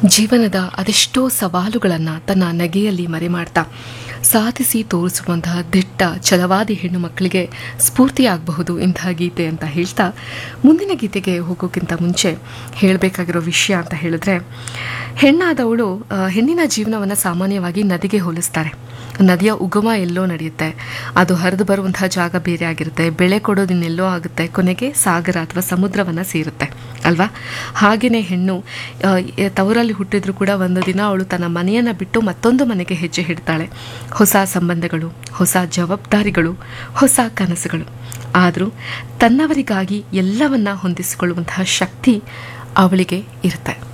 ಜೀವನದ ಅದೆಷ್ಟೋ ಸವಾಲುಗಳನ್ನು ತನ್ನ ನಗೆಯಲ್ಲಿ ಮರೆಮಾಡ್ತಾ ಸಾಧಿಸಿ ತೋರಿಸುವಂತಹ ದಿಟ್ಟ ಛಲವಾದಿ ಹೆಣ್ಣು ಮಕ್ಕಳಿಗೆ ಸ್ಫೂರ್ತಿಯಾಗಬಹುದು ಇಂತಹ ಗೀತೆ ಅಂತ ಹೇಳ್ತಾ ಮುಂದಿನ ಗೀತೆಗೆ ಹೋಗೋಕ್ಕಿಂತ ಮುಂಚೆ ಹೇಳಬೇಕಾಗಿರೋ ವಿಷಯ ಅಂತ ಹೇಳಿದ್ರೆ ಹೆಣ್ಣಾದವಳು ಆ, ಹೆಣ್ಣಿನ ಜೀವನವನ್ನು ಸಾಮಾನ್ಯವಾಗಿ ನದಿಗೆ ಹೋಲಿಸ್ತಾರೆ ನದಿಯ ಉಗಮ ಎಲ್ಲೋ ನಡೆಯುತ್ತೆ ಅದು ಹರಿದು ಬರುವಂತಹ ಜಾಗ ಬೇರೆ ಆಗಿರುತ್ತೆ ಬೆಳೆ ಕೊಡೋದು ಇನ್ನೆಲ್ಲೋ ಆಗುತ್ತೆ ಕೊನೆಗೆ ಸಾಗರ ಅಥವಾ ಸಮುದ್ರವನ್ನು ಸೇರುತ್ತೆ ಅಲ್ವಾ ಹಾಗೆಯೇ ಹೆಣ್ಣು ಆ, ಎ- ತವರಲ್ಲಿ ಹುಟ್ಟಿದ್ರು ಕೂಡ ಒಂದು ದಿನ ಅವಳು ತನ್ನ ಮನೆಯನ್ನು ಬಿಟ್ಟು ಮತ್ತೊಂದು ಮನೆಗೆ ಹೆಜ್ಜೆ ಇಡ್ತಾಳೆ ಹೊಸ ಸಂಬಂಧಗಳು ಹೊಸ ಜವಾಬ್ದಾರಿಗಳು ಹೊಸ ಕನಸುಗಳು ಆದರೂ ತನ್ನವರಿಗಾಗಿ ಎಲ್ಲವನ್ನ ಹೊಂದಿಸಿಕೊಳ್ಳುವಂತಹ ಶಕ್ತಿ ಅವಳಿಗೆ ಇರುತ್ತೆ